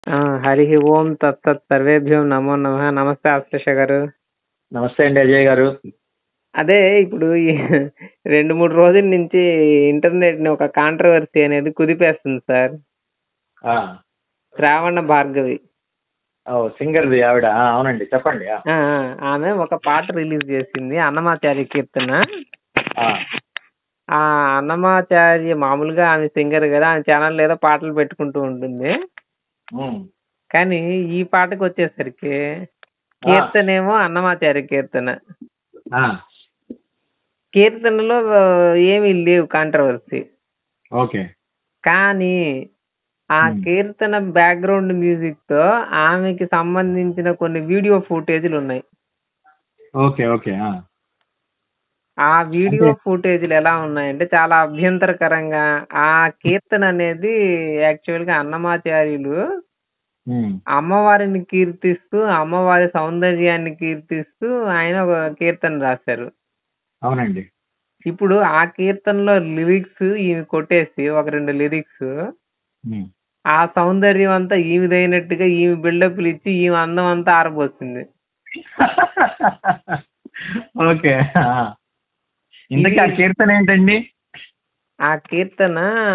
ఆ! హరిః ఓం తత్సత్ సర్వేభ్యో నమో నమః. నమస్తే ఆశ్లేష గారు. నమస్తే అండి అజయ్ గారు. అదే ఇప్పుడు ఈ 2, 3 రోజుల నుంచి ఇంటర్నెట్‌ని ఒక కాంట్రోవర్సీ అనేది కుదిపేస్తుంది సార్. ఆ! శ్రావణ భార్గవి. ఓహ్! సింగర్‌ది ఆవిడ. ఆ! అవునండి. చెప్పండి. ఆ! ఆ! ఆ! ఆమె ఒక పాట రిలీజ్ చేసింది. అన్నమాచార్య కీర్తన. ఆ! ఆ అన్నమాచార్య మామూలుగా ఆమె సింగర్ గదా! ఆమె ఛానెల్‌లో ఏదో పాటలు పెట్టుకుంటూ ఉంటుంది. హ్మ్. కానీ ఈ పాటకొచ్చేసరికి ఆ! కీర్తనేమో అన్నమాచార్య కీర్తన. ఆ! కీర్తనలో ఏమీ లేవు కాంట్రోవర్సీ. ఓకే. కానీ ఆ హ్మ్. కీర్తన బ్యాక్‌గ్రౌండ్ మ్యూజిక్‌తో ఆమెకి సంబంధించిన కొన్ని వీడియో ఫుటేజులున్నాయి. ఓకే. ఓకే. ఆ! ఆ వీడియో అంటే ఫుటేజులు ఎలా ఉన్నాయంటే చాలా అభ్యంతరకరంగా ఆ కీర్తన అనేది యాక్చువల్‌గా అన్నమాచార్యులు హ్మ్. అమ్మవారిని కీర్తిస్తూ, అమ్మవారి సౌందర్యాన్ని కీర్తిస్తూ ఆయన ఒక కీర్తన రాశారు. అవునండి. ఇప్పుడు ఆ కీర్తనలో లిరిక్స్ ఈమె కొట్టేసి ఒక 2 లిరిక్స్ హ్మ్. ఆ సౌందర్యం అంతా ఈమెదైనట్టుగా ఈమె బిల్డప్‌లిచ్చి ఈమె అందం అంతా ఆరబోసింది. ఓకే. ఆ! ఇంతకీ ఇది ఆ కీర్తన ఏంటండి? ఆ కీర్తన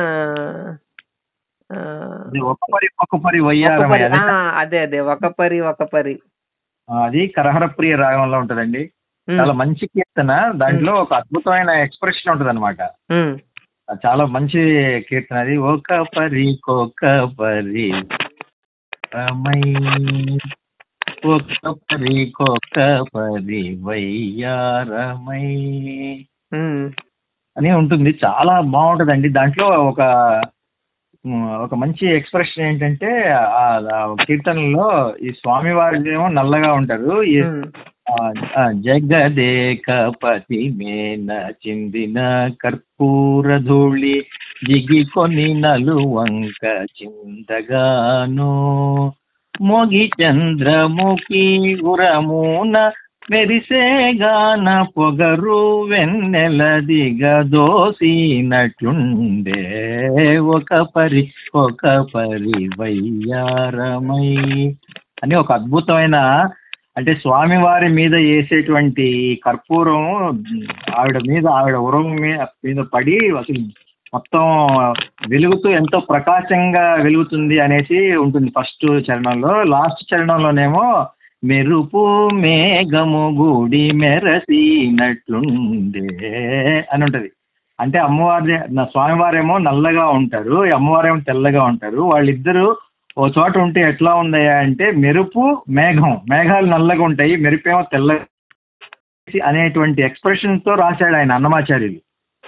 ఆహ్, అది ఒక్కపరి ఒక్కపరి ఒక వయ్యారమై పరి ఆ! అదేనా? అదే అదే. ఒక పరి ఒక పరి. ఆ! అది కరహరప్రియ రాగంలో ఉంటదండి. హ్మ్. చాలా మంచి కీర్తన. హ్మ్. దాంట్లో ఒక అద్భుతమైన ఎక్స్‌ప్రెషన్ ఉంటదనమాట. హ్మ్. అది చాలా మంచి కీర్తన అది. ఒక పరికొక పరి రమై ఒక్క పరికొక పరి వయ్యారమై హ్మ్. అని ఉంటుంది. చాలా బావుంటదండి. దాంట్లో ఒక హ్మ్. ఒక మంచి ఎక్స్‌ప్రెషన్ ఏంటంటే ఆహ్, ఆ కీర్తనలో ఈ స్వామివారిదేమో నల్లగా ఉంటారు. ఈ హ్మ్. ఆహ్, ఆ! జగదేకపతి మేన చిందిన కర్పూర ధూళి జిగికొని నలువంక చిందగాను మొగి చంద్రముఖి ఉరమున మెరిసేగాన పొగరు వెన్నెల దిగదోసినట్లుండే ఒక పరి ఒక పరి వయ్యారమై అని ఒక అద్భుతమైన అంటే స్వామివారి మీద యేసేటువంటి కర్పూరం ఆవిడ మీద ఆవిడ ఉరం మీద మీద పడి అసలు మొత్తం వెలుగుతూ ఎంతో ప్రకాశంగా వెలుగుతుంది అనేసి ఉంటుంది ఫస్ట్ చరణంలో. లాస్ట్ చరణంలోనేమో మెరుపు మేఘము గూడి మెరసినట్లుండే అని ఉంటది. అంటే అమ్మవారిది నా స్వామివారేమో నల్లగా ఉంటారు. ఈ అమ్మవారేమో తెల్లగా ఉంటారు. వాళ్ళిద్దరూ ఓ చోట ఉంటే ఎట్లా ఉందయ్యా అంటే మెరుపు, మేఘం. మేఘాలు నల్లగా ఉంటాయి. మెరుపేమో తెల్లగా అనేటువంటి ఎక్స్‌ప్రెషన్‌తో రాసాడాయన అన్నమాచార్యులు.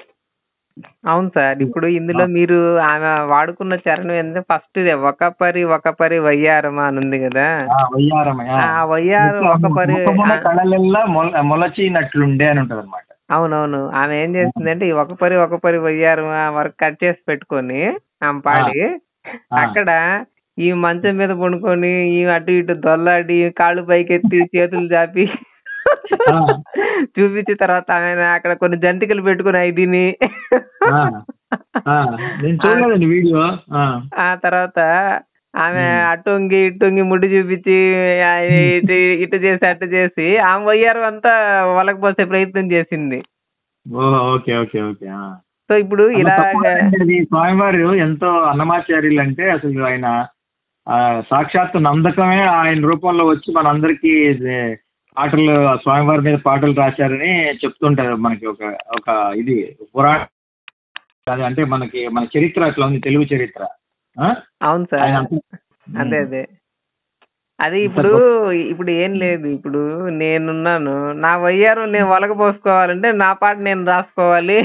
అవును సార్. ఇప్పుడు ఇందులో ఆ! మీరు ఆమె వాడుకున్న చరణం ఏంటంటే ఫస్ట్‌దే ఒక పరి ఒక పరి వయ్యారమా అని ఉంది గదా! ఆ! వయ్యారమై. ఆ! ఆ వయ్యారం ఒక పరి ముఖమున ఆ! కళలెల్లా మొల మొలచినట్లుండే అని ఉంటదనమాట. అవునవును. ఆమె ఏం ఆ! చేసిందంటే ఈ ఒక పరి ఒక పరి వయ్యారమా వరకు కట్ చేసి పెట్టుకొని ఆమె ఆ! పాడి ఆ! అక్కడ ఈమె మంచం మీద పడుకొని ఈమె అటు ఇటు దొర్లాడి కాళ్ళు పైకెత్తి చేతులు చాపి ఆ! చూపించిన తర్వాత ఆమె అక్కడ కొన్ని జంతికలు పెట్టుకొని అయి తిని ఆ! ఆ! నేను ఆ! చూడలేదండి వీడియో. ఆ! ఆ తర్వాత ఆమె హ్మ్. అటొంగి, ఇటొంగి ముడ్డి చూపించి ఆహ్, ఇటు ఇటు చేసి, అటు చేసి ఆమె వయ్యారం అంతా ఒలకబోసే ప్రయత్నం చేసింది. ఓహ్! ఓకే. ఓకే. ఓకే. ఆ! సో, ఇప్పుడు అంత ఇలాగ తక్కువదండి అది. స్వామివారు ఎంతో అన్నమాచార్యులంటే అసలు ఆయన ఆహ్, సాక్షాత్తు నందకమే ఆయన రూపంలో వచ్చి మనందరికీ ఇది పాటలు స్వామివారి మీద పాటలు రాశారని చెప్తుంటారు. మనకి ఒక ఒక ఇది పురాణ అది అంటే మనకి మన చరిత్ర అట్లా ఉంది తెలుగు చరిత్ర. ఆ! అవును ఆయన సార్. అంత అదే హ్మ్. అదే. అది అంత ఇప్పుడు గొప్ప ఇప్పుడు ఏం హ్మ్. లేదు. ఇప్పుడు నేనున్నాను. నా వయ్యారం నేను ఒలకబోసుకోవాలంటే నా పాట నేను రాసుకోవాలి.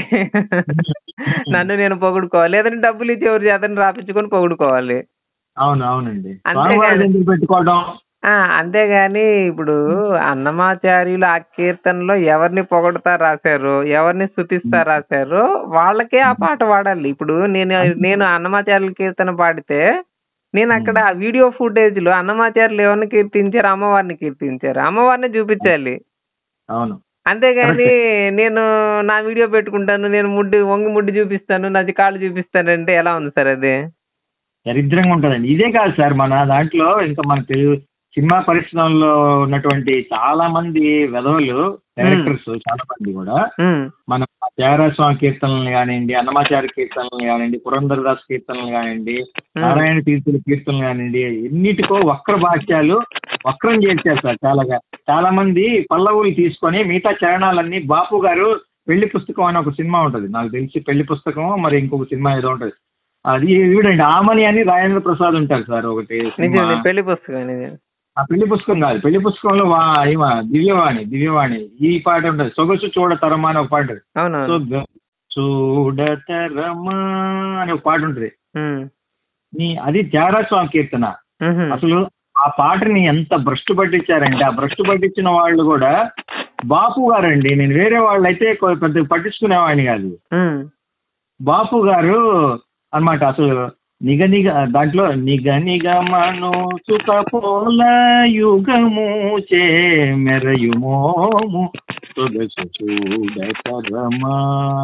నన్ను నేను పొగుడుకోవాలి. లేదంటే డబ్బులిచ్చి ఎవరి చేతన రాపిచ్చుకొని పొగుడుకోవాలి. అవును. అవునండి. అంతేగాని స్వామివారిది ఎందుకు పెట్టుకోవడం? ఆ! అంతేగాని ఇప్పుడు అన్నమాచార్యులు ఆ కీర్తనలో ఎవరిని పొగడుతా రాశారో, ఎవరిని స్తుతిస్తా హ్మ్. రాశారో వాళ్ళకే ఆ హ్మ్. పాట పాడాలి. ఇప్పుడు నేను అంటే నేను అన్నమాచార్యుల కీర్తన పాడితే నేనక్కడ హ్మ్. ఆ వీడియో ఫుటేజ్‌లో అన్నమాచార్యులు ఎవరిని కీర్తించారు? అమ్మవారిని కీర్తించారు. అమ్మవారినే అవును. చూపించాలి. అవును. అంతేగాని కరెక్టే. నేను నా వీడియో పెట్టుకుంటాను. నేను ముడ్డి వంగి ముడ్డి చూపిస్తాను. నాది కాళ్ళు చూపిస్తానంటే ఎలా ఉంది సార్ అది? దరిద్రంగా ఉంటుందండి ఇదే కాదు సార్ మన దాంట్లో ఇంకా మన తెలుగు సినిమా పరిశ్రమలో ఉన్నటువంటి చాలా మంది వెధవలు డైరెక్టర్స్ చాలా మంది కూడా ఉమ్, మన త్యాగరాజస్వామి కీర్తనలు కానివ్వండి అన్నమాచార్య కీర్తనలు కానివ్వండి పురంధరదాస్ కీర్తనలు కానివ్వండి నారాయణ తీర్థుల కీర్తనలు కానివ్వండి ఎన్నిటికో వక్ర భాష్యాలు వక్రం చేశారు సార్ చాలాగా చాలా మంది పల్లవులు తీసుకొని మిగతా చరణాలన్నీ బాపు గారు పెళ్లి పుస్తకం అని ఒక సినిమా ఉంటుంది నాకు తెలిసి పెళ్లి పుస్తకం మరి ఇంకొక సినిమా ఏదో ఉంటుంది అది వీడండి ఆమని అని రాజేంద్ర ప్రసాద్ ఉంటారు సార్ ఒకటి సినిమా. నిజం పెళ్లి పుస్తకం నిజం ఆ పెళ్లి పుస్తకం కాదు పెళ్లి పుస్తకంలో వా ఈమె దివ్యవాణి దివ్యవాణి ఈ పాట ఉంటుంది సొగసు చూడ తరమా అని ఒక పాట ఉంటుంది అవునవును సొగ చూడతరమా అని ఒక పాట ఉంటుంది ఉమ్, నీ అది త్యాగరాజ స్వామి కీర్తన ఉహుం, అసలు ఆ పాటని ఎంత భ్రష్టు పట్టించారంటే ఆ భ్రష్టు పట్టించిన వాళ్ళు కూడా బాపు గారండి నేను వేరే వాళ్ళు అయితే కొ- పెద్ద పట్టించుకునేవాడిని కాదు ఉమ్, బాపు గారు అన్నమాట అసలు నిగ నిగ దాంట్లో నిగ నిగమను సుఖపోల యుగము చే మెరయుమోము సొగసు చూడతరమా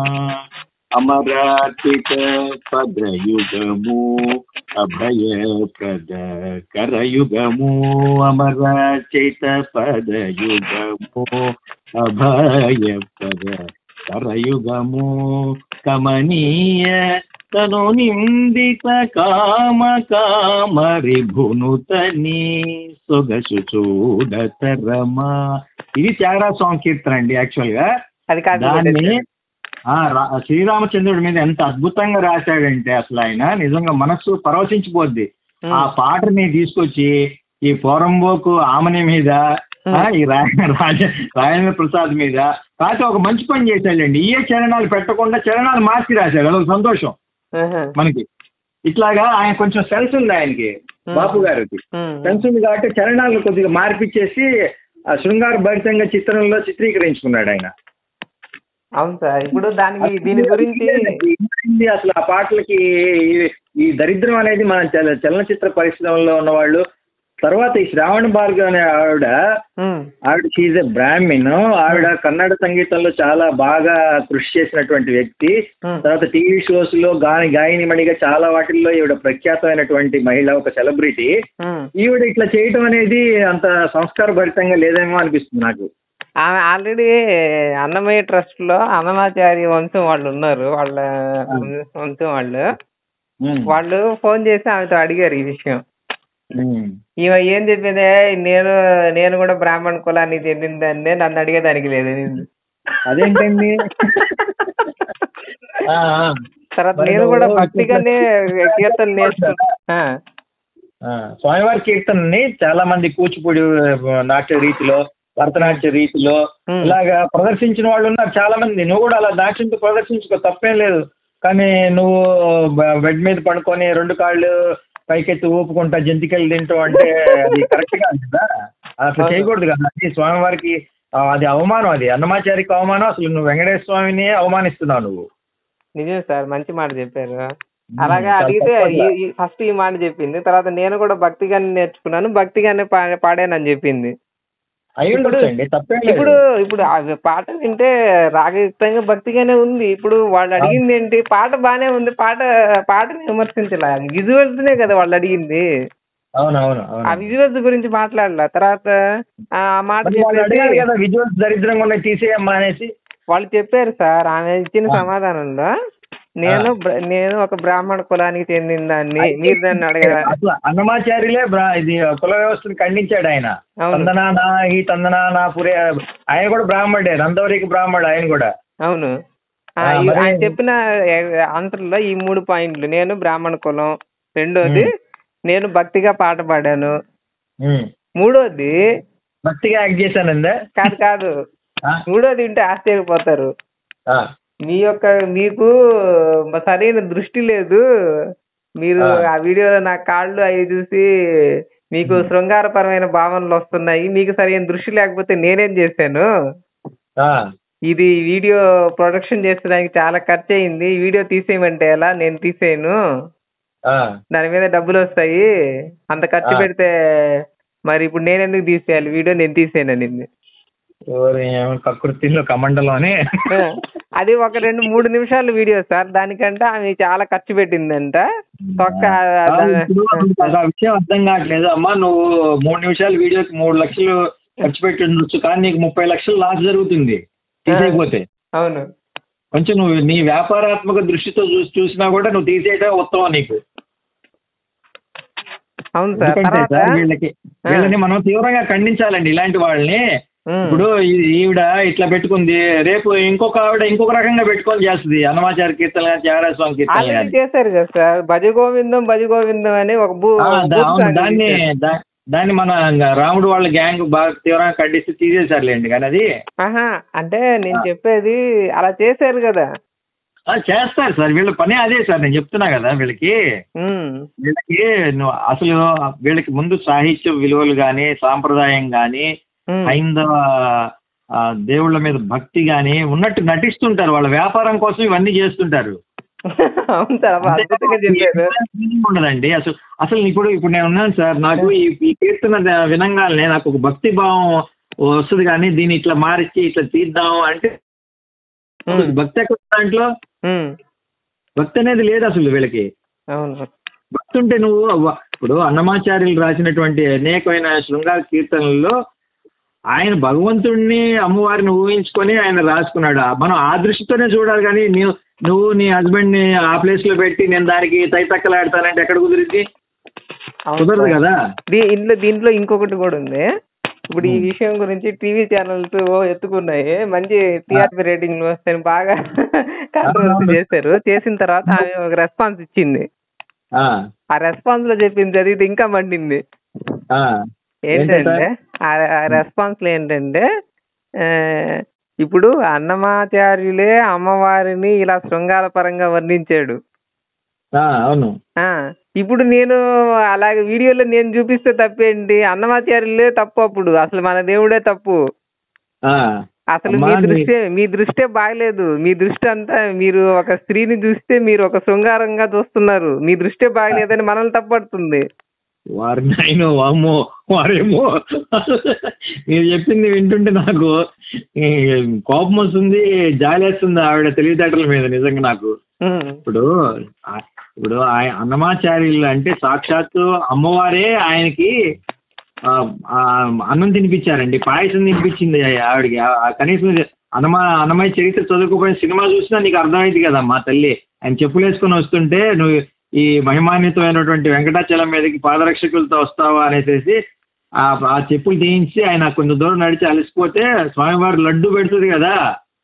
అమరాతిక పదయుగము అభయ ప్రద కరయుగము అమరాచిత పదయుగము అభయ ప్రద కరయుగము కమనీయ తను నిందిత కామ కామరి భునుతని సొగసు చూడతరమా ఇది త్యాగరాజ స్వామి కీర్తన అండి యాక్చువల్ గా అది కాదు దాన్ని ఆ రా- శ్రీరామచంద్రుడి మీద ఎంత అద్భుతంగా రాశాడంటే అసలు ఆయన నిజంగా మనస్సు పరవశించిపోద్ది ఉమ్, ఆ పాటని తీసుకొచ్చి ఈ పోరంబోకు ఆమని మీద ఆ, ఈ రా- రాజ రాజేంద్ర ప్రసాద్ మీద కాకపోతే ఒక మంచి పని చేశాడండి ఏ చరణాలు పెట్టకుండా చరణాలు మార్చి రాశాడు అదొక సంతోషం ఉహుం, మనకి ఇట్లాగా ఆయన కొంచెం సెన్స్ ఉంది ఆయనకి బాపు గారికి ఉమ్, సెన్స్ ఉంది కాబట్టి చరణాలను కొద్దిగా మార్పిచ్చేసి ఆ శృంగార భరితంగా చిత్రంలో చిత్రీకరించుకున్నాడు ఆయన అవును సార్ ఇప్పుడు దానికి దీని గురించి ఏమైంది అసలు ఆ పాటలకి ఈ- ఈ దరిద్రం అనేది మన చల చలనచిత్ర పరిశ్రమలో ఉన్న వాళ్ళు తర్వాత ఈ శ్రావణ భార్గవ్ అనే ఆవిడ ఉమ్, ఆవిడ షీజ్ ఎ బ్రాహ్మిన్ ఆవిడ కన్నడ సంగీతంలో చాలా బాగా కృషి చేసినటువంటి వ్యక్తి ఉమ్, తర్వాత టీవీ షోస్ లో గాని గాయని మణిగా చాలా వాటిల్లో ఈవిడ ప్రఖ్యాతమైనటువంటి మహిళ ఒక సెలబ్రిటీ ఉమ్. ఈవిడ ఇట్లా చేయటం అనేది అంత సంస్కార భరితంగా లేదేమో అనిపిస్తుంది నాకు ఆమె ఆల్రెడీ అన్నమయ్య ట్రస్ట్ లో అన్నమాచారి వంశం వాళ్ళు ఉన్నారు వాళ్ళ వంశం వాళ్ళు వాళ్ళు ఫోన్ చేసి ఆమెతో అడిగారు ఈ విషయం ఉమ్. ఈమె ఏం చెప్పింది నేను నేను కూడా బ్రాహ్మణ కులానికి చెందిందండి నన్ను అడిగేదానికి లేదు అదేంటండి ఆ, ఆ. తర్వాత మరి నేను కూడా నువ్వు భక్తిగానే కీర్తన నేర్చుకున్నా ఆ, స్వామివారి కీర్తనని చాలా మంది కూచిపూడి ఆ, నాట్య రీతిలో భరతనాట్య రీతిలో ఉమ్. ఇలాగా ప్రదర్శించిన వాళ్ళు ఉన్నారు చాలా మంది నువ్వు కూడా అలా నాట్యంతో ప్రదర్శించుకో తప్పేం లేదు కానీ నువ్వు బ- బెడ్ మీద పడుకొని రెండు కాళ్ళు పైకెత్తి ఊపుకుంటా జంతికలు తింటూ అంటే అది కరెక్ట్ కాదు కదా అట్లా అవును. చేయకూడదు కదా అది స్వామివారికి ఆ, అది అవమానం అది అన్నమాచారికి అవమానం అసలు నువ్వు వెంకటేశ్వర స్వామిని అవమానిస్తున్నావు నువ్వు నిజమే సార్ మంచి మాట చెప్పారు అలాగే చాలా అడిగితే తప్పదు. ఫస్ట్ ఈ మాట చెప్పింది తర్వాత నేను కూడా భక్తిగానే నేర్చుకున్నాను భక్తిగానే పా- పాడానని చెప్పింది అయి ఇప్పుడు- ఉండొచ్చండి తప్పేం లేదు ఇప్పుడు ఇప్పుడు ఆ పాట వింటే రాగయుక్తంగా భక్తిగానే ఉంది ఇప్పుడు వాళ్ళు అడిగింది ఏంటి పాట బానే ఉంది పాట పాటని విమర్శించలే విజువల్స్ నే కదా వాళ్ళు అడిగింది అవును అవును ఆ అవును విజువల్స్ గురించి మాట్లాడలా తర్వాత ఆ మాట మరి వాళ్ళు చెప్పేసి అడిగారు కదా విజువల్స్ దరిద్రంగా ఉన్నాయి తీసేయమ్మా అనేసి వాళ్ళు చెప్పారు సార్ ఆమె ఇచ్చిన ఆ. సమాధానంలో నేను బ్ర- నేను ఒక బ్రాహ్మణ కులానికి చెందిన దాన్ని మీరు దాన్ని అడగరా అసలు అన్నమాచార్యులే బ్రా- ఇది కుల వ్యవస్థను ఖండించాడు ఆయన అవును తందనా నా ఈ తందనా నా పురే ఆయన కూడా బ్రాహ్మడే నందవరికి బ్రాహ్మడు ఆయన కూడా అవును ఆ, ఆ, ఈ- మరి- ఆయన చెప్పిన ఆన్సర్లో ఈ మూడు పాయింట్లు నేను బ్రాహ్మణ కులం రెండోది నేను భక్తిగా పాట పాడాను ఉమ్. మూడోది భక్తిగా యాక్ట్ చేశానందే కాదు కాదు ఆ, మూడోది వింటే ఆశ్చర్యపోతారు ఆ, మీ యొక్క మీకు సరైన దృష్టి లేదు మీరు ఆ. ఆ వీడియోలో నా కాళ్ళు అవి చూసి మీకు శృంగారపరమైన భావనలు వస్తున్నాయి మీకు సరైన దృష్టి లేకపోతే నేనేం చేశాను ఆ, ఇది వీడియో ప్రొడక్షన్ చేసేదానికి చాలా ఖర్చు అయింది ఈ వీడియో తీసేయమంటే ఎలా నేను తీసేయను ఆ. దాని మీద డబ్బులు వస్తాయి అంత ఖర్చు ఆ. పెడితే మరి ఇప్పుడు నేను ఎందుకు తీసేయాలి వీడియో నేను తీసేయను అనింది ఎవరు ఏమో కకృతిలో కమండలం అని ఆ, అది ఒక రెండు మూడు నిమిషాలు వీడియో సార్ దానికంటే ఆమె చాలా ఖర్చు పెట్టిందంట తొక్క కాదు, ఇప్పుడు నాకు ఆ విషయం అర్థం కావట్లేదు అమ్మా నువ్వు మూడు నిమిషాల వీడియోకి మూడు లక్షలు ఖర్చు పెట్టి ఉండొచ్చు కానీ నీకు ముప్పై లక్షలు లాస్ జరుగుతుంది తీసేయకపోతే అవును కొంచెం నువ్వు నీ వ్యాపారాత్మక దృష్టితో చూసి చూసినా కూడా నువ్వు తీసేయడం ఉత్తమం నీకు అవును సార్ ఎందుకంటే తర్వాత సార్ వీళ్ళకి వీళ్ళని మనం తీవ్రంగా ఖండించాలండి ఇలాంటి వాళ్ళని ఉమ్, ఇప్పుడు ఈ- ఈవిడ ఇట్లా పెట్టుకుంది రేపు ఇంకొక ఆవిడ ఇంకొక రకంగా పెట్టుకొని చేస్తుంది అన్నమాచార కీర్తన కానీ త్యాగరాజ స్వామి కీర్తన ఆల్రెడీ కానీ చేశారు కదా సార్ భజ గోవిందం భజ గోవిందం అని ఒక భూ ఆ, దా- భూత అవును, సాంగ్ దాన్ని చేశారు. దా- దాన్ని మన రాముడు వాళ్ళ గ్యాంగ్ బాగా తీవ్రంగా ఖండిస్తే తీసేశారులేండి కానీ అది ఆహా అంటే నేను చెప్పేది అలా చేశారు కదా ఆ, చేస్తారు సార్ వీళ్ళ పని అదే సార్ నేను చెప్తున్నా కదా వీళ్ళకి ఉమ్, వీళ్ళకి నువ్వు అసలు వీళ్ళకి ముందు సాహిత్య విలువలు కానీ సాంప్రదాయం కానీ ఉమ్. హైందవ ఆ, దేవుళ్ళ మీద భక్తి కానీ ఉన్నట్టు నటిస్తుంటారు వాళ్ళ వ్యాపారం కోసం ఇవన్నీ చేస్తుంటారు అవును సార్ అబ్బా, అద్భుతంగా చెప్పారు ఫీలింగ్ ఉండదండి అసలు అసలు ఇప్పుడు ఇప్పుడు నేను ఉన్నాను సార్ నాకు ఈ ఈ కీర్తన ద- వినంగానే నాకు ఒక భక్తి భావం వస్తుంది కానీ దీన్ని ఇట్లా మార్చి ఇట్లా తీద్దాం అంటే ఉమ్, భక్తి ఎక్కడ ఉంది దాంట్లో ఉమ్, భక్తి అనేది లేదు అసలు వీళ్ళకి అవును భక్తి ఉంటే నువ్వు అవ్వ- ఇప్పుడు అన్నమాచార్యులు రాసినటువంటి అనేకమైన శృంగార కీర్తనల్లో ఆయన భగవంతుడిని అమ్మవారిని ఊహించుకొని ఆయన రాసుకున్నాడు ఆ- మనం ఆ దృష్టితోనే చూడాలి కానీ నీవు నువ్వు నీ హస్బెండ్ ని ఆ ప్లేస్ లో పెట్టి నేను దానికి తైతక్కలాడతానంటే ఎక్కడ కుదిరింది అవును కుదరదు సార్. కదా దీ- ఇందులో దీంట్లో ఇంకొకటి కూడా ఉంది ఇప్పుడు ఈ ఉమ్. విషయం గురించి టీవీ ఛానల్స్ ఎత్తుకున్నాయి మంచి టీఆర్పీ రేటింగ్లు వస్తాయని బాగా కాంట్రవర్సీ అవును. చేశారు చేసిన తర్వాత ఆమె ఒక రెస్పాన్స్ ఇచ్చింది ఆ, ఆ రెస్పాన్స్ లో చెప్పింది చదివితే ఇంకా మండింది ఆ, ఏంటంటే ఆ రెస్పాన్స్ లో ఏంటంటే ఆ, ఇప్పుడు అన్నమాచార్యులే అమ్మవారిని ఇలా శృంగార పరంగా వర్ణించాడు ఆ, అవును ఆ ఇప్పుడు నేను అలాగే వీడియోలో నేను చూపిస్తే తప్పేంటి అన్నమాచార్యులే తప్పు అప్పుడు అసలు మన దేవుడే తప్పు ఆ, అసలు అమ్మా, మీ నీ- దృష్టి మీ దృష్టే బాగలేదు మీ దృష్టి అంతా మీరు ఒక స్త్రీని చూస్తే మీరు ఒక శృంగారంగా చూస్తున్నారు మీ దృష్టే బాగలేదని మనల్ని తప్పడుతుంది వారి నాయన వామ్మో వారేమో మీరు చెప్పింది వింటుంటే నాకు ఈ, కోపం వస్తుంది జాలేస్తుంది ఆవిడ తెలివితేటల మీద నిజంగా నాకు ఉమ్. ఇప్పుడు ఆ- ఇప్పుడు ఆయన అన్నమాచార్యులు అంటే సాక్షాత్తు అమ్మవారే ఆయనకి ఆ, ఆ, అన్నం తినిపించారండి పాయసం తినిపించింది ఆవిడకి ఆ- ఆ కనీసం అన్నమా అన్నమయ్య చరిత్ర చదువుకోపోయిన సినిమా చూసినా నీకు అర్థమైంది కదా మా తల్లి ఆయన చెప్పులు వేసుకొని వస్తుంటే నువ్వు ఈ మహిమాన్వితమైనటువంటి వెంకటాచలం మీదకి పాదరక్షకులతో వస్తావా అనేసి ఆ ఆ చెప్పులు తీయించి ఆయన కొంచెం దూరం నడిచి అలసిపోతే స్వామివారి లడ్డు పెడుతుంది కదా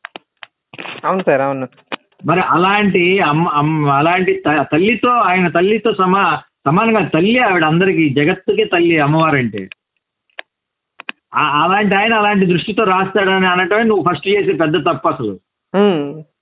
అవును సార్ అవును మరి అలాంటి అమ్మ అమ్మ అలాంటి త- తల్లితో ఆయన తల్లితో సమా సమానంగా తల్లి ఆవిడ అందరికి జగత్తుకే తల్లి అమ్మవారంటే ఆ- అలాంటి ఆయన అలాంటి దృష్టితో రాస్తాడని అనటమే నువ్వు ఫస్ట్ చేసే పెద్ద తప్పు అసలు ఉమ్.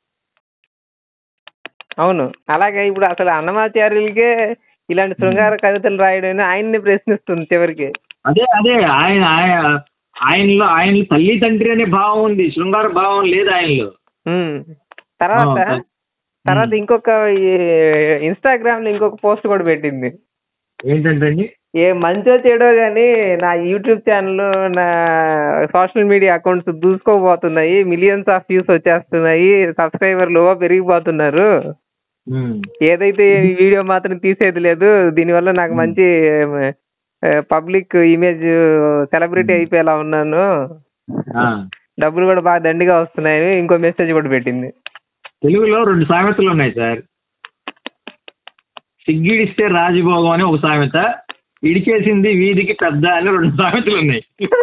అవును అలాగే ఇప్పుడు అసలు అన్నమాచార్యులకే ఇలాంటి శృంగార కవితలు రాయడం ఆయన్ని ప్రశ్నిస్తుంది చివరికి అదే అదే ఆయన ఆయన ఆయనలో ఆయన తల్లి తండ్రి అనే భావం ఉంది శృంగార భావం లేదు ఆయనలో ఉమ్. తర్వాత ఆ, తర్వాత ఇంకొక ఇన్స్టాగ్రామ్ లో ఇంకొక పోస్ట్ కూడా పెట్టింది ఏంటంటే అండి ఏ మంచో చెడో గానీ నా యూట్యూబ్ ఛానల్ నా సోషల్ మీడియా అకౌంట్స్ దూసుకోబోతున్నాయి మిలియన్స్ ఆఫ్ వ్యూస్ వచ్చేస్తున్నాయి సబ్స్క్రైబర్లు పెరిగిపోతున్నారు ఉమ్. ఏదైతే ఈ వీడియో మాత్రం తీసేది లేదు దీనివల్ల నాకు మంచి పబ్లిక్ ఇమేజ్ సెలబ్రిటీ అయిపోయేలా ఉన్నాను ఆ. డబ్బులు కూడా బాగా దండిగా వస్తున్నాయని ఇంకో మెసేజ్ కూడా పెట్టింది తెలుగులో రెండు సామెతలు ఉన్నాయి సార్ సిగ్గిడిస్తే రాజభోగం అని ఒక సామెత ఇడికేసింది వీధికి పెద్ద అని రెండు సామెతలు ఉన్నాయి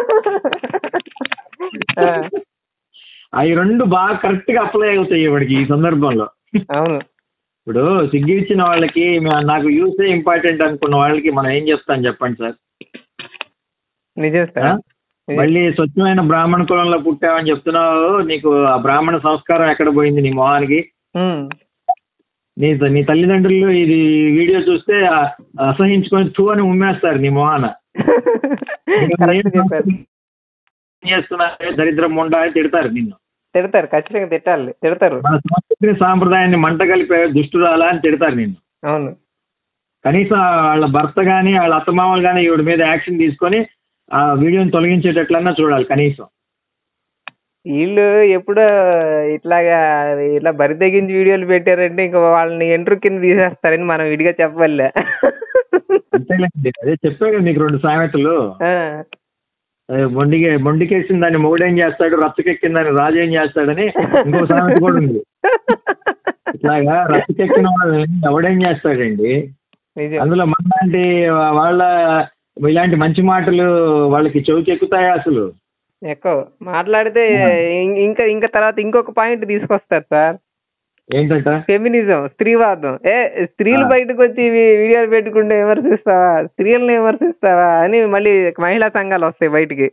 ఆ, అవి రెండు బాగా కరెక్ట్ గా అప్లై అవుతాయి ఇవాడికి ఈ సందర్భంలో అవును ఇప్పుడు సిగ్గిడిచిన వాళ్ళకి మ- నాకు యూసే ఇంపార్టెంట్ అనుకున్న వాళ్ళకి మనం ఏం చెప్తాం చెప్పండి సార్ నిజం ఆ? సార్ నిజం. మళ్ళీ స్వచ్ఛమైన బ్రాహ్మణ కులంలో పుట్టావని చెప్తున్నావు నీకు ఆ బ్రాహ్మణ సంస్కారం ఎక్కడ పోయింది నీ మొహానికి ఉమ్. నీ నీ తల్లిదండ్రులు ఇది వీడియో చూస్తే ఆ- అసహించుకొని తూ అని ఉమ్మేస్తారు నీ మొహాన కరెక్ట్ చెప్పారు ఏం చేస్తున్నారే దరిద్రం ముండా అని తిడతారు నిన్ను తిడతారు ఖచ్చితంగా తిట్టాలి తిడతారు మన సంస్కృతిని సాంప్రదాయాన్ని మంట కలిపే దుష్టురాలా అని తిడతారు నిన్ను అవును కనీసం వాళ్ళ భర్త కానీ వాళ్ళ అత్తమామలు కానీ ఈవిడ మీద యాక్షన్ తీసుకొని ఆ వీడియోని తొలగించేటట్లన్నా చూడాలి కనీసం వీళ్ళు ఎప్పుడో ఇట్లాగా ఇట్లా బరి తెగించి వీడియోలు పెట్టారంటే ఇంకా వాళ్ళని ఎంట్రు కింద తీసేస్తారని మనం విడిగా చెప్పవల్లే అంతేలేండి అదే చెప్పాడు మీకు రెండు సామెతలు ఆ, అదే మొండిగే మొండికేసిన దాన్ని మొగుడేం చేస్తాడు రచ్చకెక్కిన దాన్ని రాజు ఏం చేస్తాడని ఇంకో సామెత కూడా ఉంది ఇట్లాగా రచ్చకెక్కిన వాళ్ళని ఎవడేం చేస్తాడండి నిజం అందులో మనలాంటి వాళ్ళ ఇలాంటి మంచి మాటలు వాళ్ళకి చెవికి ఎక్కుతాయా అసలు ఎక్కువ మాట్లాడితే ఇం- ఇంకా ఇంకా తర్వాత ఇంకొక పాయింట్ తీసుకొస్తారు సార్ ఏంటంట ఫెమినిజం స్త్రీవాదం ఏ స్త్రీలు ఆ. బయటకు వచ్చి ఇవి వీడియోలు పెట్టుకుంటే విమర్శిస్తావా స్త్రీలను విమర్శిస్తావా అని మళ్ళీ మహిళా సంఘాలు వస్తాయి బయటికి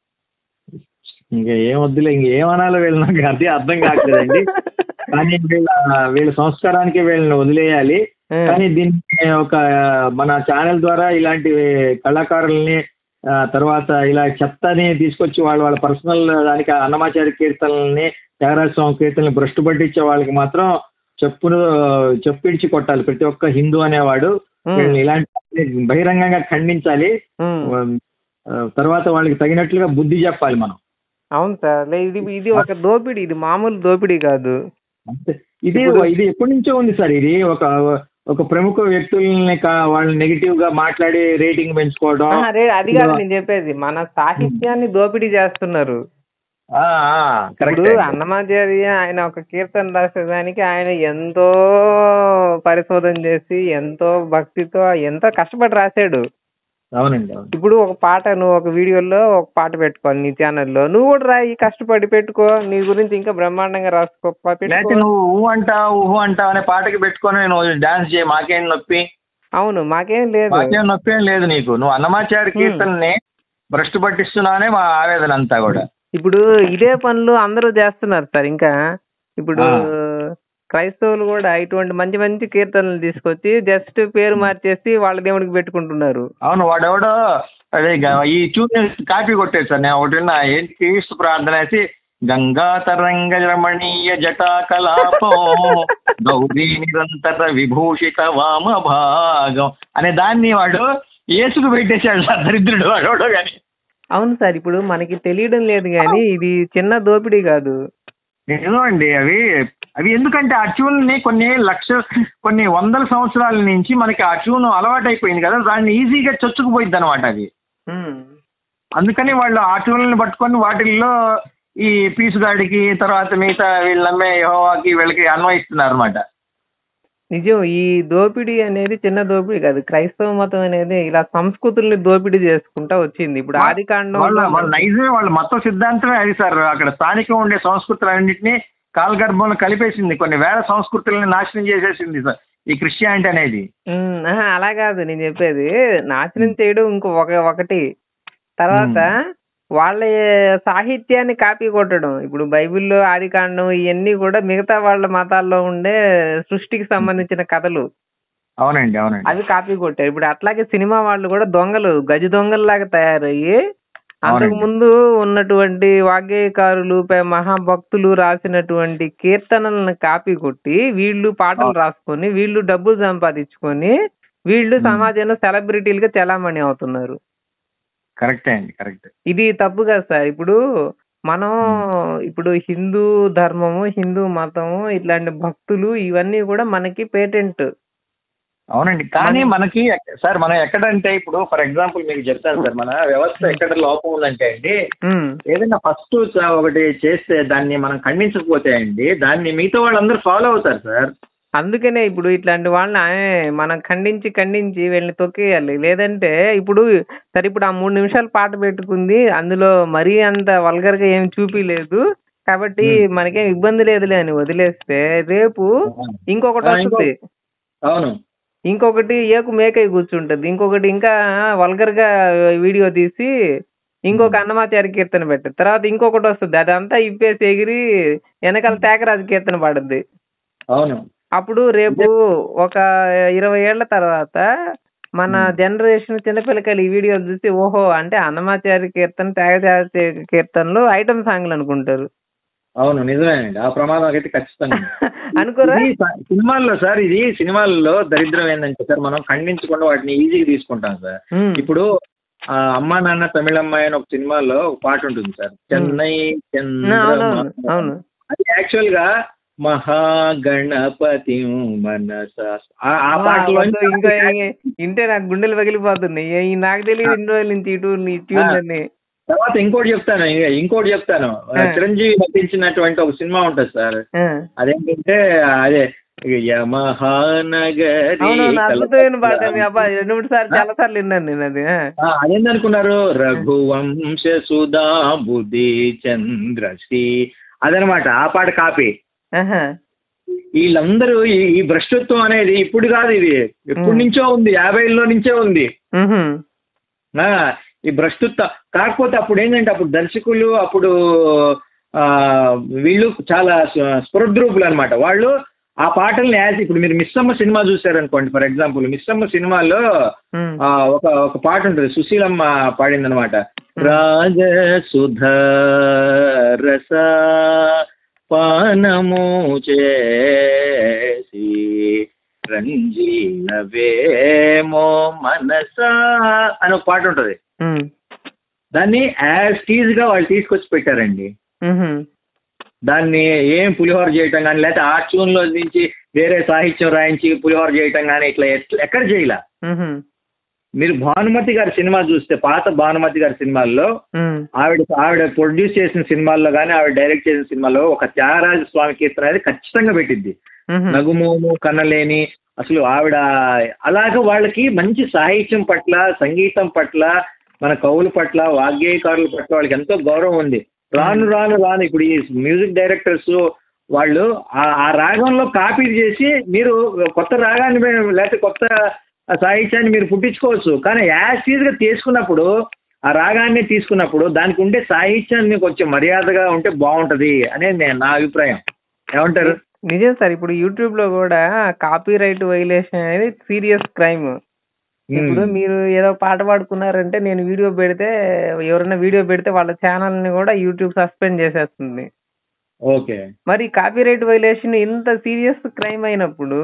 ఇంకా ఏం వద్దులే ఇంక ఏమనాలో వీళ్ళు నాకు అదే అర్థం కావట్లేదండి కానీ వీళ్ళ వీళ్ళ సంస్కారానికి వీళ్ళని వదిలేయాలి ఆ, కానీ దీన్ని ఒక మన ఛానల్ ద్వారా ఇలాంటి కళాకారుల్ని ఆ, తర్వాత ఇలా చెత్తని తీసుకొచ్చి వాళ్ళు వాళ్ళ పర్సనల్ దానికి అన్నమాచారి కీర్తనల్ని త్యాగరాజ స్వామి కీర్తనల్ని భ్రష్టు పట్టించే వాళ్ళకి మాత్రం చెప్పును చెప్పించి కొట్టాలి ప్రతి ఒక్క హిందూ అనేవాడు ఉమ్, వీళ్ళని ఇలాంటి బహిరంగంగా ఖండించాలి ఉమ్. ఆ, తర్వాత వాళ్ళకి తగినట్లుగా బుద్ధి చెప్పాలి మనం అవును సార్ లే, ఇది ఇది ఒక దోపిడీ ఇది మామూలు దోపిడీ కాదు అంతే ఇది ఇప్పుడు- ఇది ఎప్పటి నుంచో ఉంది సార్ ఇది ఒక ఒక ప్రముఖ వ్యక్తుల్ని కా- వాళ్ళని నెగిటివ్ గా మాట్లాడి రేటింగ్ పెంచుకోవడం ఆ, అదే అది కాదు నేను చెప్పేది మన సాహిత్యాన్ని దోపిడీ చేస్తున్నారు ఆ, ఆ, ఇప్పుడు కరెక్ట్ అన్నమాచార్య ఆయన ఒక కీర్తన రాసేదానికి ఆయన ఎంతో పరిశోధన చేసి ఎంతో భక్తితో ఎంతో కష్టపడి రాశాడు అవునండి అవును ఇప్పుడు ఒక పాట నువ్వు ఒక వీడియోలో ఒక పాట పెట్టుకోవాలి నీ ఛానల్లో నువ్వు కూడా రాయి కష్టపడి పెట్టుకో నీ గురించి ఇంకా బ్రహ్మాండంగా రాసుకో ప- లేకపోతే పెట్టుకో నువ్వు ఊహు అంటావు ఊహు అంటావు అనే పాటకి పెట్టుకొని నువ్వు డాన్స్ చేయి మాకేం నొప్పి అవును మాకేం లేదు మాకేం నొప్పి ఏం లేదు నీకు నువ్వు అన్నమాచారి కీర్తనని భ్రష్టు పట్టిస్తున్నానే మా ఆవేదన అంతా కూడా ఇప్పుడు ఇదే పనులు అందరూ చేస్తున్నారు సార్ ఇంకా ఇప్పుడు ఆ. క్రైస్తవులు కూడా ఇటువంటి మంచి మంచి కీర్తనలు తీసుకొచ్చి జస్ట్ పేరు మార్చేసి వాళ్ళ దేవుడికి పెట్టుకుంటున్నారు అవును వాడెవడో అదే గ- ఈ ట్యూన్ కాపీ కొట్టాడు సార్ నేను ఒకటి విన్నా. ఏంటి క్రీస్తు ప్రార్థన వేసి గంగా తరంగ రమణీయ జటా కలాపం గౌరీ నిరంతర విభూషిత వామ భాగం అనే దాన్ని వాడు ఏసుకు పెట్టేశాడు సార్ దరిద్రుడు వాడెవడో కానీ అవును సార్ ఇప్పుడు మనకి తెలియడం లేదు కానీ ఇది చిన్న దోపిడీ కాదు నిజం అండి అవి అవి ఎందుకంటే ఆ ట్యూన్ని కొన్ని లక్ష కొన్ని వందల సంవత్సరాల నుంచి మనకి ఆ ట్యూన్ అలవాటైపోయింది కదా దాన్ని ఈజీగా చొచ్చుకుపోయింది అనమాట అది ఉమ్. అందుకని వాళ్ళు ఆ ట్యూన్లను పట్టుకొని వాటిల్లో ఈ పీసుగాడికి తర్వాత మిగతా వీళ్ళు నమ్మే యెహోవాకి వీళ్ళకి అన్వయిస్తున్నారు అనమాట నిజం ఈ దోపిడీ అనేది చిన్న దోపిడీ కాదు క్రైస్తవ మతం అనేది ఇలా సంస్కృతుల్ని దోపిడీ చేసుకుంటా వచ్చింది ఇప్పుడు ఆది వాళ్ళ వాళ్ళ కాండం నైజమే వాళ్ళ మొత్తం సిద్ధాంతమే అది సార్ అక్కడ స్థానికంగా ఉండే సంస్కృతులన్నింటినీ కాలగర్భంలో కలిపేసింది కొన్ని వేల సంస్కృతులని నాశనం చేసేసింది సార్ ఈ క్రిస్టియానిటీ అనేది ఉమ్, ఆహా, అలా కాదు నేను చెప్పేది నాశనం చేయడం ఇంకో ఒక ఒకటి తర్వాత వాళ్ళ సాహిత్యాన్ని కాపీ కొట్టడం ఇప్పుడు బైబిల్లో ఆది కాండం ఇవన్నీ కూడా మిగతా వాళ్ళ మతాల్లో ఉండే సృష్టికి సంబంధించిన కథలు అవునండి అవునండి అవి కాపీ కొట్టారు ఇప్పుడు అట్లాగే సినిమా వాళ్ళు కూడా దొంగలు గజ దొంగల్లాగా తయారయ్యి అంతకు అవునండి. ముందు ఉన్నటువంటి వాగ్గేయకారులు ప- మహాభక్తులు రాసినటువంటి కీర్తనలను కాపీ కొట్టి వీళ్ళు పాటలు అవును. రాసుకొని వీళ్ళు డబ్బులు సంపాదించుకొని వీళ్ళు మ్మ్. సమాజంలో సెలబ్రిటీలుగా చలామణి అవుతున్నారు కరెక్టే అండి కరెక్ట్ ఇది తప్పు కదా సార్ ఇప్పుడు మనం ఇప్పుడు హిందూ ధర్మము హిందూ మతము ఇట్లాంటి భక్తులు ఇవన్నీ కూడా మనకి పేటెంట్ అవునండి కానీ మన- మనకి ఎక్క- సార్ మనం ఎక్కడంటే ఇప్పుడు ఫర్ ఎగ్జాంపుల్ మీకు చెప్తాను సార్ మన వ్యవస్థ ఎక్కడ లోపం ఉందంటే అండి ఏదైనా ఫస్ట్ ఒకటి చేస్తే దాన్ని మనం ఖండించకపోతే అండి దాన్ని మిగతా వాళ్ళందరూ ఫాలో అవుతారు సార్ అందుకనే ఇప్పుడు ఇట్లాంటి వాళ్ళని ఆయనే మనం ఖండించి ఖండించి వీళ్ళని తొక్కేయాలి లేదంటే ఇప్పుడు సరే ఇప్పుడు ఆ మూడు నిమిషాలు పాట పెట్టుకుంది అందులో మరీ అంత వల్గర్ గా ఏం చూపిలేదు కాబట్టి Hmm. మనకేం ఇబ్బంది లేదులే అని వదిలేస్తే రేపు ఇంకొకటి ఆ, ఇంకో- వస్తుంది అవును ఇంకొకటి ఏకు మేకై కూర్చుంటది ఇంకొకటి ఇంకా వల్గర్ గా వీడియో తీసి ఇంకొక అన్నమాచారి కీర్తన పెట్టదు తర్వాత ఇంకొకటి వస్తుంది అదంతా ఇప్పేసి ఎగిరి వెనకాల తేకరాజు కీర్తన పడుద్ది అవును అప్పుడు రేపు ఒక ఇరవై ఏళ్ల తర్వాత మన Hmm. జనరేషన్ చిన్నపిల్లకాయలు ఈ వీడియోలు చూసి ఓహో అంటే అన్నమాచారి కీర్తన త్యాగచారి కీర్తనలు ఐటమ్ సాంగ్లు అనుకుంటారు అవును నిజమేనండి ఆ ప్రమాదం అయితే ఖచ్చితంగా అనుకోరా ఇది స- సినిమాల్లో సార్ ఇది సినిమాల్లో దరిద్రం ఏంటంటే సార్ మనం ఖండించకుండా వాటిని ఈజీగా తీసుకుంటాం సార్ Hmm. ఇప్పుడు ఆ, అమ్మా నాన్న తమిళమ్మాయి అని ఒక సినిమాలో ఒక పాట ఉంటుంది సార్ చెన్నై ఆ, అవునవును చంద్రమ అవును అది యాక్చువల్ గా మహాగణపతి మనస ఆ- ఆ పాటలో వద్దు, ఇంకా ఈ- ఇంటే నాకు గుండెలు పగిలిపోతున్నాయి ఈ నాకు తెలియదు ఇన్ని రోజుల నుంచి ఇటు నీ ట్యూన్ అని తర్వాత ఇంకోటి చెప్తాను ఇంక- ఇంకోటి చెప్తాను ఆ. చిరంజీవి నటించినటువంటి ఒక సినిమా ఉంటుంది సార్ ఆ. అదేంటంటే అదే యమహానగరి అవునవును అద్భుతమైన పాట కలకత్తా. మీ అబ్బాయి రెండు మూడు సార్లు చాలా సార్లు విన్నాను నేను అది ఆ. ఆ, అదేందనుకున్నారు రఘువంశ సుధా బుద్ధి చంద్రశ్రీ అదనమాట ఆ పాట కాపీ ఆహా. వీళ్ళందరూ ఈ ఈ భ్రష్టత్వం అనేది ఇప్పుడు కాదు ఇది ఎప్పటి నుంచో ఉంది యాభైలో నుంచే ఉంది మ్హూ. ఆ, ఈ భ్రష్టత్వం కాకపోతే అప్పుడు ఏంటంటే అప్పుడు దర్శకులు అప్పుడు ఆ, వీళ్ళు చాలా స్వ- స్పృద్రూపులు అనమాట వాళ్ళు ఆ పాటల్ని యాజ్ ఇప్పుడు మీరు మిస్సమ్మ సినిమా చూసారనుకోండి ఫర్ ఎగ్జాంపుల్ మిస్సమ్మ సినిమాలో మ్. ఆ, ఒక ఒక పాట ఉంటుంది సుశీలమ్మ పాడింది అనమాట రాజ రస పానము చేసి రంజీనవేమో మనస అని ఒక పాట ఉంటుంది మ్. దాన్ని యాజ్ టీజ్ గా వాళ్ళు తీసుకొచ్చి పెట్టారండి మ్హూ. దాన్ని ఏం పులిహోర చేయటం కానీ లేకపోతే ఆ ట్యూన్ లో నుంచి వేరే సాహిత్యం రాయించి పులిహోర చేయటం కానీ ఇట్లా ఎట్ల- ఎక్కడ చేయలే మ్హూ. మీరు భానుమతి గారి సినిమా చూస్తే పాత భానుమతి గారి సినిమాల్లో మ్. ఆవిడ ఆవిడ ప్రొడ్యూస్ చేసిన సినిమాల్లో కానీ ఆవిడ డైరెక్ట్ చేసిన సినిమాలో ఒక త్యాగరాజ స్వామి కీర్తన అనేది ఖచ్చితంగా పెట్టింది మ్హూ. నగుమోము కన్నలేని అసలు ఆవిడ అలాగ వాళ్ళకి మంచి సాహిత్యం పట్ల సంగీతం పట్ల మన కవుల పట్ల వాగ్గేయకారుల పట్ల వాళ్ళకి ఎంతో గౌరవం ఉంది రాను రాను రాను ఇప్పుడు ఈ మ్యూజిక్ డైరెక్టర్స్ వాళ్ళు ఆ- ఆ రాగంలో కాపీ చేసి మీరు కొత్త రాగాన్ని మీ- లేకపోతే కొత్త సాహిత్యాన్ని మీరు పుట్టించుకోవచ్చు కానీ యాజ్ గా తీసుకున్నప్పుడు ఆ రాగాన్ని తీసుకున్నప్పుడు దానికి ఉండే సాహిత్యాన్ని కొంచెం మర్యాదగా ఉంటే బాగుంటది అనేది నేను నా అభిప్రాయం ఏమంటారు నిజం సార్ ఇప్పుడు యూట్యూబ్ లో కూడా కాపీ రైట్ వైలేషన్ అనేది సీరియస్ క్రైమ్ ఇప్పుడు మీరు ఏదో పాట పాడుకున్నారంటే నేను వీడియో పెడితే ఎవరైనా వీడియో పెడితే వాళ్ళ ఛానల్ ని కూడా యూట్యూబ్ సస్పెండ్ చేసేస్తుంది ఓకే మరి కాపీరైట్ వైలేషన్ ఇంత సీరియస్ క్రైమ్ అయినప్పుడు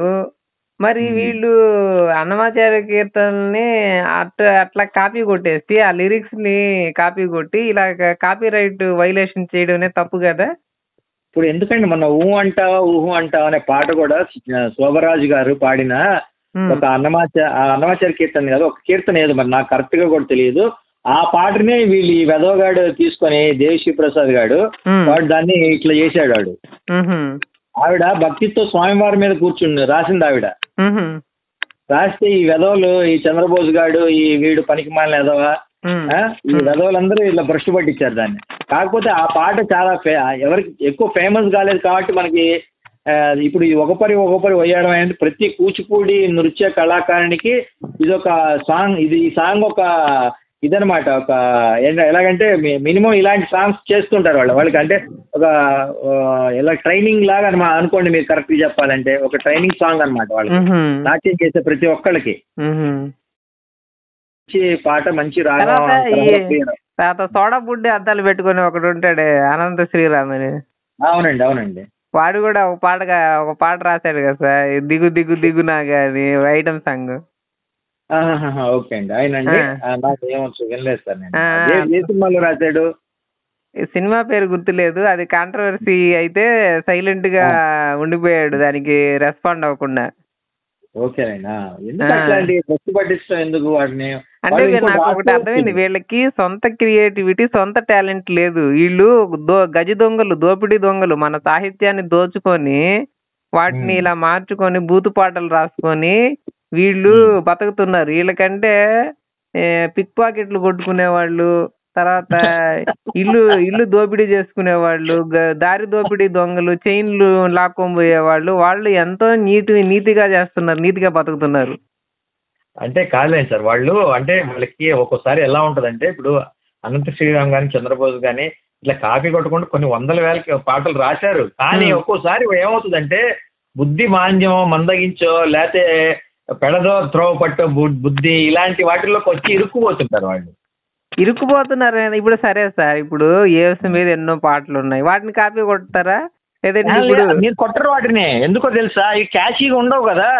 మరి Hmm. వీళ్ళు అన్నమాచార్య కీర్తనల్ని అట్లా అట్లా కాపీ కొట్టేసి ఆ లిరిక్స్ ని కాపీ కొట్టి ఇలా కాపీరైట్ వైలేషన్ చేయడం అనేది తప్పు కదా ఇప్పుడు ఎందుకంటే మన ఊహు అంటావా ఊహు అంటావా అనే పాట కూడా ఆ, శోభరాజు గారు పాడిన Hmm. ఒక అన్నమాచ ఆ అన్నమాచార్య కీర్తన కదా ఒక కీర్తన ఏదో మరి నాకు కరెక్ట్ గా కూడా తెలియదు ఆ పాటనే వీళ్ళు ఈ వెదవగాడు తీసుకొని దేవిశ్రీ ప్రసాద్ గాడు Hmm. వాడు దాన్ని ఇట్లా చేశాడు వాడు Mhm. ఆవిడ భక్తితో స్వామివారి మీద కూర్చుంది రాసింది ఆవిడ Mhm. రాస్తే ఈ వెధవలు ఈ చంద్రబోస్ గాడు ఈ వీడు పనికి మాలిన ఎదవా Hmm. ఆ, ఈ వెధవలందరూ ఇలా భ్రష్టు పట్టించారు దాన్ని కాకపోతే ఆ పాట చాలా ఫే ఎవరికి ఎక్కువ ఫేమస్ కాలేదు కాబట్టి మనకి ఆ, ఇప్పుడు ఈ ఒకపరి ఒకపరి వయ్యాడం అనేది ప్రతి కూచిపూడి నృత్య కళాకారునికి ఇది ఒక సాంగ్ ఇది ఈ సాంగ్ ఒక ఇదనమాట ఒక ఏంట- ఎలాగంటే మినిమం ఇలాంటి సాంగ్స్ చేస్తుంటారు వాళ్ళు వాళ్ళకి అంటే ఒక ఆ, ఎలా ట్రైనింగ్ లాగా అనమా అనుకోండి మీరు కరెక్ట్గా చెప్పాలంటే ఒక ట్రైనింగ్ సాంగ్ అన్నమాట వాళ్ళకి Mhm. నాట్యం చేసే ప్రతి ఒక్కళ్ళకి Mhm. మంచి పాట మంచి రాగం తర్వాత ఈ తర్వాత తర్వాత సోడా బుడ్డి అద్దాలు పెట్టుకొని ఒకడు ఉంటాడు అనంత శ్రీరామ్ అని అవునండి అవునండి వాడు కూడా ఒక పాటగా ఒక పాట రాశాడు కదా సార్ దిగు దిగు దిగు నాగా అని ఐటమ్ సాంగ్ ఆహాహా, ఓకే అండి ఆయనండి ఆ. ఆ, నాకు ఏమొచ్చు వినలేదు సార్ నేను ఆ. ఏ- ఏ సినిమాలో రాశాడు ఈ సినిమా పేరు గుర్తులేదు అది కాంట్రవర్సీ అయితే సైలెంట్ గా ఉండిపోయాడు దానికి రెస్పాండ్ అవ్వకుండా ఓకేనండి ఆ, ఎందుకు ఆ. అట్లాంటి బస్సు పట్టించడం ఎందుకు వాడిని అంటే వాళ్ళు వీ- ఇంకో నాకు ఒకటి రాష్ట్రం అర్థమైంది వచ్చింది. వీళ్ళకి సొంత క్రియేటివిటీ సొంత టాలెంట్ లేదు వీళ్ళు దో గజ దొంగలు దోపిడీ దొంగలు మన సాహిత్యాన్ని దోచుకొని వాటిని మ్మ్. ఇలా మార్చుకొని బూతు పాటలు రాసుకొని వీళ్ళు మ్మ్. బతుకుతున్నారు వీళ్ళకంటే పిక్ పాకెట్లు కొట్టుకునే వాళ్ళు తర్వాత ఇల్లు ఇల్లు దోపిడీ చేసుకునే వాళ్ళు గ- దారి దోపిడీ దొంగలు చైన్లు లాక్కొని పోయే వాళ్ళు వాళ్ళు ఎంతో నీతి నీతిగా చేస్తున్నారు నీతిగా బతుకుతున్నారు అంటే కాదులేండి సార్ వాళ్ళు అంటే వాళ్ళకి ఒక్కోసారి ఎలా ఉంటదంటే ఇప్పుడు అనంత శ్రీరామ్ కానీ చంద్రబోస్ కానీ ఇట్లా కాపీ కొట్టకుండా కొన్ని వందల వేల పాటలు రాశారు కానీ Hmm. ఒక్కోసారి ఏమవుతుందంటే బుద్ధి మాంద్యం మందగించో లేకపోతే పెడదో త్రోవ పట్టో బు- బుద్ధి ఇలాంటి వాటిల్లోకి వచ్చి ఇరుక్కుపోతుంటారు వాళ్ళు ఇరుక్కుపోతున్నారు కదా. ఇప్పుడు సరే సార్ ఇప్పుడు ఏఎస్ మీద ఎన్నో పాటలు ఉన్నాయి వాటిని కాపీ కొడతారా లేదంటే ఇప్పుడు మీరు కొట్టరు వాటిని ఎందుకో తెలుసా ఇవి క్యాషీగా ఉండవు కదా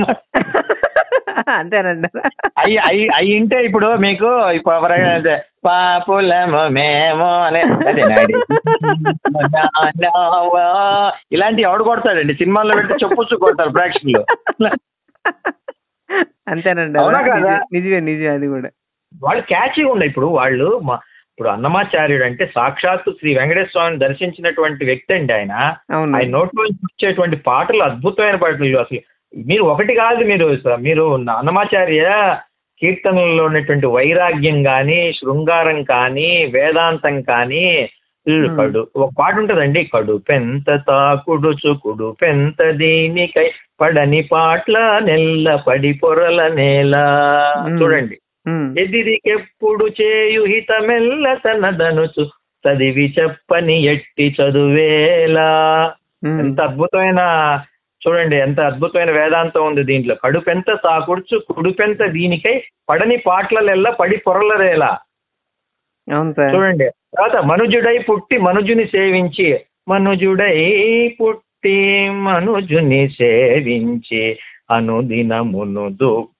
అంతేనండి అవి అవి అవి ఇంటే ఇప్పుడు మీకు ఇప్పుడు ఎవరైనా అదే, పాపులము మేము అనే అదే నాడి. నావా. ఇలాంటి ఎవడు కొడతాడండి సినిమాల్లో పెట్టి చెప్పొచ్చు కొడతారు ప్రేక్షకులు అంతేనండి అవునా కాదా? నిజమే నిజమే అది కూడా వాళ్ళు క్యాచీగా ఉన్నాయి ఇప్పుడు వాళ్ళు మా- ఇప్పుడు అన్నమాచార్యుడు అంటే సాక్షాత్తు శ్రీ వెంకటేశ్వర స్వామిని దర్శించినటువంటి వ్యక్తి అండి ఆయన అవును ఆయన నోట్లో నుంచి వచ్చేటువంటి పాటలు అద్భుతమైన పాటలు అసలు మీరు ఒకటి కాదు మీరు స- మీరు అన్నమాచార్య కీర్తనల్లో ఉన్నటువంటి వైరాగ్యం కానీ శృంగారం కానీ వేదాంతం కానీ ఇల్లు Hmm. కడు ఒక పాట ఉంటదండి కడు పెంత తాకుడు చుకుడు పెంత దీనికై పడని పాట్ల నెల్ల పడి పొరల నేల Hmm. చూడండి ఉమ్. ఎదిరికెప్పుడు చేయు హితమెల్ల తనదనుచు చదివి చెప్పని ఎట్టి చదువేలా ఉమ్. ఎంత అద్భుతమైన చూడండి ఎంత అద్భుతమైన వేదాంతం ఉంది దీంట్లో కడుపెంత సాకుడుచు కుడుపెంత దీనికై పడని పాటలెల్లా పడి పొరలరేలా అవును సార్ చూడండి తర్వాత మనుజుడై పుట్టి మనుజుని సేవించి మనుజుడై పుట్టి మనుజుని సేవించి అనుదినమును దుఃఖ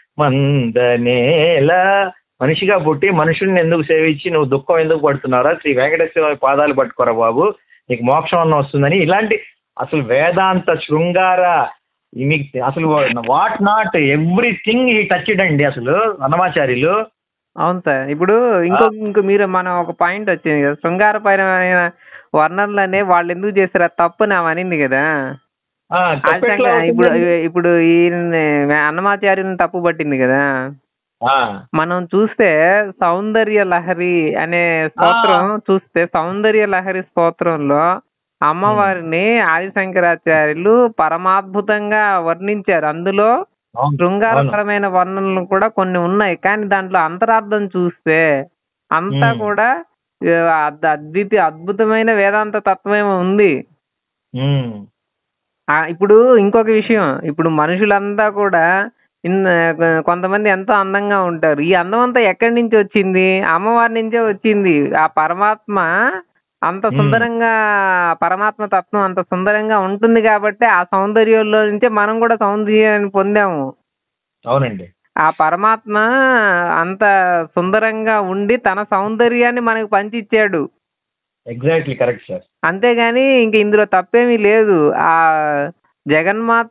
మందనేల మనిషిగా పుట్టి మనుషుల్ని ఎందుకు సేవించి నువ్వు దుఃఖం ఎందుకు పడుతున్నారా శ్రీ వెంకటేశ్వర స్వామి పాదాలు పట్టుకోరా బాబు నీకు మోక్షం అన్న వస్తుందని ఇలాంటి అసలు వేదాంత శృంగార ఈ మీకు అసలు వాట్ నాట్ ఎవ్రీథింగ్ ఈ టచ్డ్ అండి అసలు అన్నమాచార్యులు అవును సార్ ఇప్పుడు ఇంకో ఇంకో మీరు మనం ఒక పాయింట్ వచ్చింది కదా శృంగారపరమైన వర్ణనలనే వాళ్ళు ఎందుకు చేశారు అది తప్పు నా అనింది కదా ఆ, అది తప్పెట్లా సంగ- ఇప్పుడు అవుతుందండి? ఇప్పుడు ఈయన అన్నమాచార్యుని తప్పు పట్టింది కదా ఆ, మనం చూస్తే సౌందర్య లహరి అనే స్తోత్రం చూస్తే సౌందర్య లహరి స్తోత్రంలో అమ్మవారిని ఆదిశంకరాచార్యులు పరమాద్భుతంగా వర్ణించారు అందులో అవును, అవును. శృంగారపరమైన వర్ణనలు కూడా కొన్ని ఉన్నాయి కానీ దాంట్లో అంతరార్థం చూస్తే అంతా మ్మ్. కూడా ఆ, అద్- అద్వితీయ అద్భుతమైన వేదాంత తత్వమే ఉంది ఉమ్, ఆ, ఇప్పుడు ఇంకొక విషయం ఇప్పుడు మనుషులంతా కూడా ఇన్- కొంతమంది ఎంతో అందంగా ఉంటారు ఈ అందం అంతా ఎక్కడి నుంచి వచ్చింది అమ్మవారి నుంచే వచ్చింది ఆ పరమాత్మ అంత మ్మ్. సుందరంగా పరమాత్మ తత్వం అంత సుందరంగా ఉంటుంది కాబట్టి ఆ సౌందర్యంలో నుంచే మనం కూడా సౌందర్యాన్ని పొందాము అవునండి ఆ పరమాత్మ అంత సుందరంగా ఉండి తన సౌందర్యాన్ని మనకు పంచిచ్చాడు ఎగ్జాక్ట్లీ కరెక్ట్ సార్ అంతేగాని ఇంక ఇందులో తప్పేమీ లేదు ఆ జగన్మాత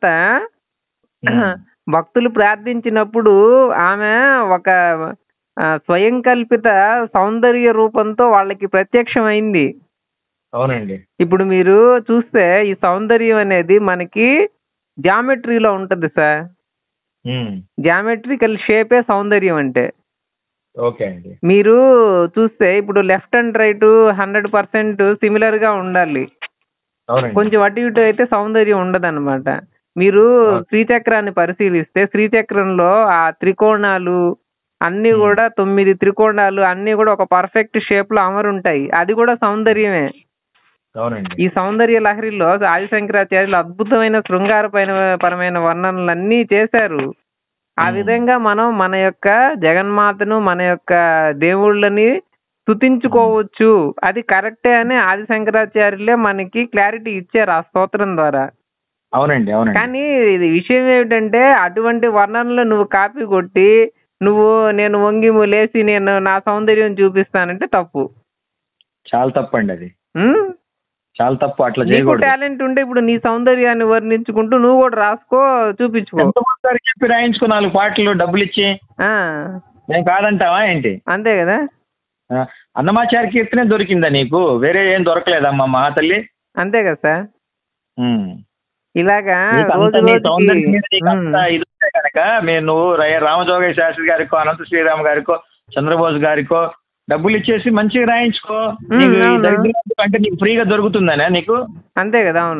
భక్తులు ప్రార్థించినప్పుడు ఆమె ఒక ఆ, స్వయం కల్పిత సౌందర్య రూపంతో వాళ్ళకి ప్రత్యక్షమైంది అవునండి ఇప్పుడు మీరు చూస్తే ఈ సౌందర్యం అనేది మనకి జామెట్రీలో ఉంటుంది సార్ ఉమ్, జామెట్రికల్ షేపే సౌందర్యం అంటే ఓకే అండి మీరు చూస్తే ఇప్పుడు left and right hundred percent similar గా ఉండాలి అవునండి కొంచెం అటు ఇటు అయితే సౌందర్యం ఉండదన్నమాట మీరు అవును. శ్రీచక్రాన్ని పరిశీలిస్తే శ్రీచక్రంలో ఆ త్రికోణాలు అన్ని Hmm. కూడా తొమ్మిది త్రికోణాలు అన్ని కూడా ఒక పర్ఫెక్ట్ షేప్ లో అమరు ఉంటాయి అది కూడా సౌందర్యమే అవునండి ఈ సౌందర్య లహరిలో ఆదిశంకరాచార్యులు అద్భుతమైన శృంగారపైన పరమైన వర్ణనలన్నీ చేశారు ఆ Hmm. విధంగా మనం మన యొక్క జగన్మాతను మన యొక్క దేవుళ్ళని స్తుతించుకోవచ్చు అది కరెక్టే అని ఆదిశంకరాచార్యులే మనకి క్లారిటీ ఇచ్చారు ఆ స్తోత్రం ద్వారా అవునండి అవునండి కానీ ఇది విషయం ఏమిటంటే అటువంటి వర్ణనలు నువ్వు కాపీ కొట్టి నువ్వు నేను వంగి లేచి నేను నా సౌందర్యం చూపిస్తానంటే తప్పు చాలా తప్పండి అది ఉం? చాలా తప్పు అట్లా నీకు చేయకూడదు టాలెంట్ ఉంటే ఇప్పుడు నీ సౌందర్యాన్ని వర్ణించుకుంటూ నువ్వు కూడా రాసుకో చూపించుకో ఎంతమంది గారు చెప్పి రాయించుకో నాలుగు పాటలు డబ్బులు ఇచ్చి ఆ, నేను కాదంటావా ఏంటి అంతే కదా ఆ, అన్నమాచారి కీర్తనే దొరికిందా నీకు వేరే ఏం దొరకలేదమ్మా మా తల్లి అంతే కదా సార్ ఉమ్. ఇలాగా నీకు రోజు అంత నీ సౌందర్యం మీద రోజుకి నీకు అంత ఇది ఉంటే కనుక మీరు నువ్వు రయ- రామజోగయ్య శాస్త్రి గారికో అనంత శ్రీరామ్ గారికో చంద్రబోస్ గారికో డబ్బులు ఇచ్చేసి మంచిగా రాయించుకో ఉమ్, నీకు ఈ అవును. దరిద్రం అంటే నీకు ఫ్రీగా దొరుకుతుందనే నీకు అంతే కదా అవును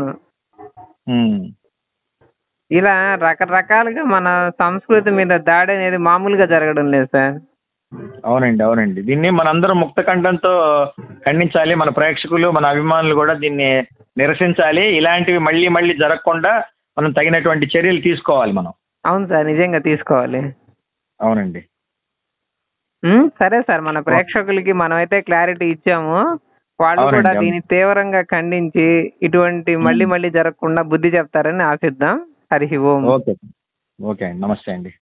ఉమ్. ఇలా రకరకాలుగా మన సంస్కృతి మీద దాడి అనేది మామూలుగా జరగడం లేదు సార్ అవునండి అవునండి దీన్ని మనందరం ముక్త కంఠంతో ఖండించాలి మన ప్రేక్షకులు మన అభిమానులు కూడా దీన్ని నిరసించాలి ఇలాంటివి మళ్ళీ మళ్ళీ జరగకుండా మనం తగినటువంటి చర్యలు తీసుకోవాలి మనం అవును సార్ నిజంగా తీసుకోవాలి అవునండి ఉమ్, సరే సార్ మన ప్రేక్షకులకి మనమైతే క్లారిటీ ఇచ్చాము వాళ్ళు అవునండి, కూడా అవును. దీన్ని తీవ్రంగా ఖండించి ఇటువంటి మళ్ళీ మళ్ళీ జరగకుండా బుద్ధి చెప్తారని ఆశిద్దాం హరి ఓం ఓకే ఓకే అండి నమస్తే అండి